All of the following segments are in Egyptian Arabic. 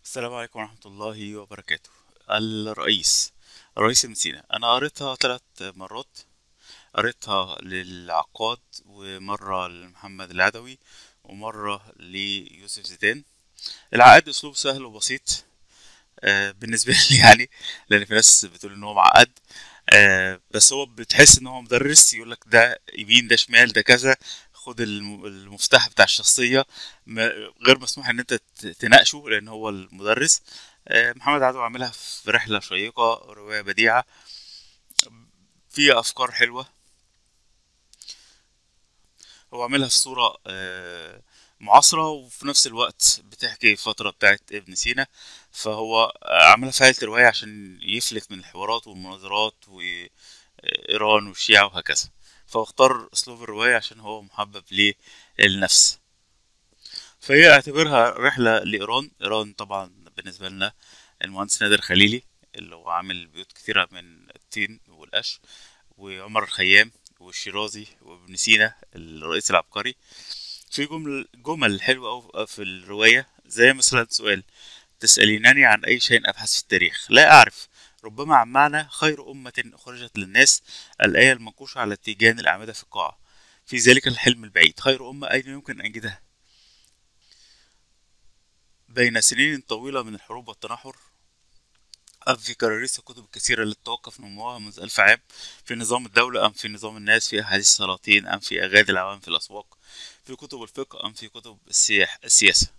السلام عليكم ورحمة الله وبركاته الرئيس رئيس ابن سينا أنا قريتها ثلاث مرات قريتها للعقاد ومرة لمحمد العدوي ومرة ليوسف زيدان العقاد أسلوب سهل وبسيط آه، بالنسبة لي يعني لأن في ناس بتقول إن هو معقد آه، بس هو بتحس إن هو مدرس يقولك ده يمين ده شمال ده كذا خد الم- المفتاح بتاع الشخصية ما- غير مسموح إن أنت ت- تناقشه لأن هو المدرس آه، محمد عدو عاملها في رحلة شيقة رواية بديعة فيها أفكار حلوة هو عاملها في صورة آه، معاصرة وفي نفس الوقت بتحكي الفترة بتاعت ابن سينا فهو آه، عاملها في هيئة الرواية عشان يفلت من الحوارات والمناظرات وإيران والشيعة وهكذا فهو اختار أسلوب الرواية عشان هو محبب للنفس فهي اعتبرها رحلة لإيران إيران طبعا بالنسبة لنا المهندس نادر خليلي اللي هو عامل بيوت كتيرة من الطين والقش وعمر الخيام والشيرازي وابن سينا الرئيس العبقري في جمل جمل حلوة أوي في الرواية زي مثلا سؤال تسألينني عن أي شيء أبحث في التاريخ لا أعرف ربما عن معنى خير أمة أخرجت للناس الآية المنقوشة على تيجان الأعمدة في القاعة في ذلك الحلم البعيد خير أمة أين يمكن أن أجدها بين سنين طويلة من الحروب والتناحر أم في كراريس الكتب الكثيرة التي توقف نموها منذ ألف عام في نظام الدولة أم في نظام الناس في أحاديث السلاطين أم في أغاني العوام في الأسواق في كتب الفقه أم في كتب السياح السياسة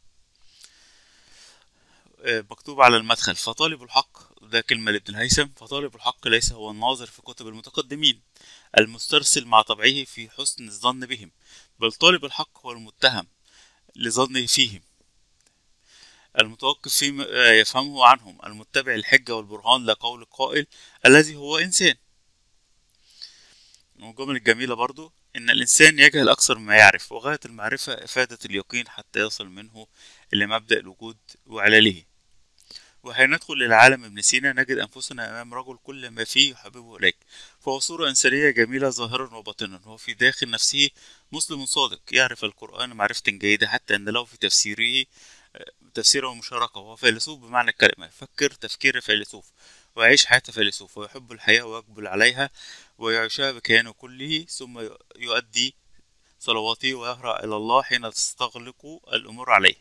آه، مكتوب على المدخل فطالب الحق ده كلمة لابن الهيثم فطالب الحق ليس هو الناظر في كتب المتقدمين المسترسل مع طبعه في حسن الظن بهم بل طالب الحق هو المتهم لظنه فيهم المتوقف فيما يفهمه عنهم المتبع الحجة والبرهان لقول القائل الذي هو إنسان والجمل الجميلة برضو إن الإنسان يجهل أكثر مما يعرف وغاية المعرفة إفادة اليقين حتى يصل منه إلى مبدأ الوجود وعلاله وحين ندخل إلى عالم ابن سينا نجد أنفسنا أمام رجل كل ما فيه يحببه إليك فهو صورة إنسانية جميلة ظاهرا وباطنا هو في داخل نفسه مسلم صادق يعرف القرآن معرفة جيدة حتى أن له في تفسيره تفسيره ومشاركة وهو فيلسوف بمعنى الكلمة يفكر تفكير فيلسوف ويعيش حياة فيلسوف ويحب الحياة ويقبل عليها ويعيشها بكيانه كله ثم يؤدي صلواته ويهرع إلى الله حين تستغلق الأمور عليه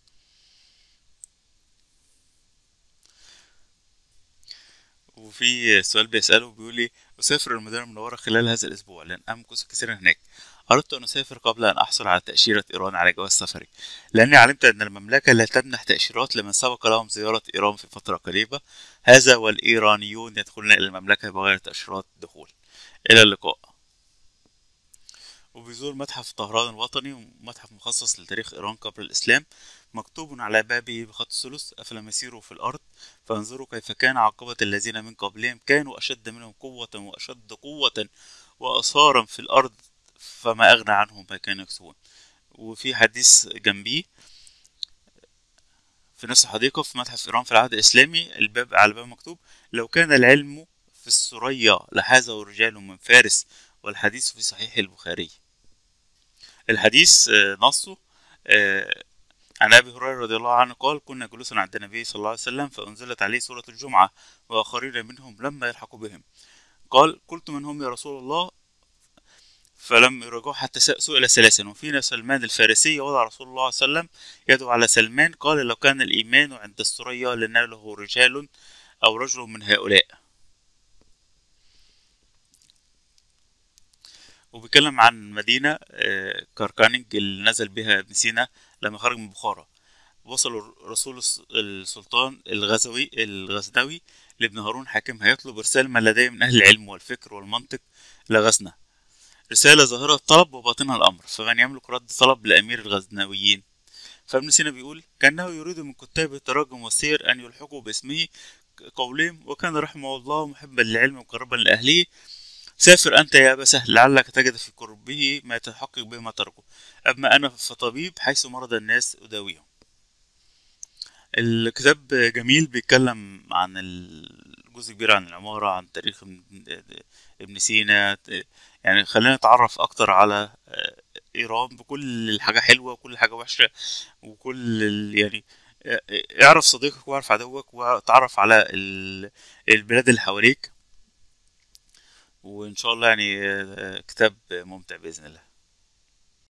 وفي سؤال بيسأله بيقول لي أسافر المدينة المنورة خلال هذا الأسبوع لأن أمكث كثيرا هناك أردت أن أسافر قبل أن أحصل على تأشيرة إيران على جواز سفري لأني علمت أن المملكة لا تمنح تأشيرات لمن سبق لهم زيارة إيران في فترة قريبة هذا والإيرانيون يدخلون إلى المملكة بغير تأشيرات دخول إلى اللقاء وبيزور متحف طهران الوطني متحف مخصص لتاريخ إيران قبل الإسلام مكتوب على بابه بخط الثلث أفلم يسيروا في الأرض فانظروا كيف كان عاقبة الذين من قبلهم كانوا أشد منهم قوة وأشد قوة وأثارا في الأرض فما أغنى عنهم ما كانوا يكسبون وفي حديث جنبيه في نفس الحديقة في متحف إيران في العهد الإسلامي الباب على الباب مكتوب لو كان العلم في السرية لحازه رجال من فارس والحديث في صحيح البخاري الحديث آه، نصه آه، عن أبي هريرة رضي الله عنه قال كنا جلوسا عند النبي صلى الله عليه وسلم فأنزلت عليه سورة الجمعة وآخرين منهم لما يلحقوا بهم قال قلت من هم يا رسول الله فلم يرجعوا حتى س- سئل ثلاثا وفينا سلمان الفارسي وضع رسول الله صلى الله عليه وسلم يده على سلمان قال لو كان الإيمان عند الثريا لناله رجال أو رجل من هؤلاء وبيتكلم عن مدينة آه، كاركانيج اللي نزل بها ابن سينا لما خرج من بخارى وصل الرسول الس- السلطان الغزوي الغزنوي لابن هارون حاكم هيطلب إرسال من لديه من أهل العلم والفكر والمنطق إلى غزنة رسالة ظاهرة الطلب وباطنها الأمر فمن يملك رد طلب لأمير الغزنويين فابن سينا بيقول كأنه يريد من كتاب التراجم والسير أن يلحقوا باسمه قولهم وكان رحمه الله محبا للعلم مقربا لأهله سافر أنت يا أبا سهل لعلك تجد في قربه ما تحقق به ما تركه أما أنا فطبيب حيث مرض الناس أداويهم الكتاب جميل بيتكلم عن ال- جزء كبير عن العمارة عن تاريخ ابن ابن سينا يعني خلينا نتعرف أكتر على آه، إيران بكل حاجة حلوة وكل حاجة وحشة وكل ال- يعني اعرف صديقك واعرف عدوك وتعرف على ال- البلاد اللي حواليك وان شاء الله يعني آه، كتاب ممتع باذن الله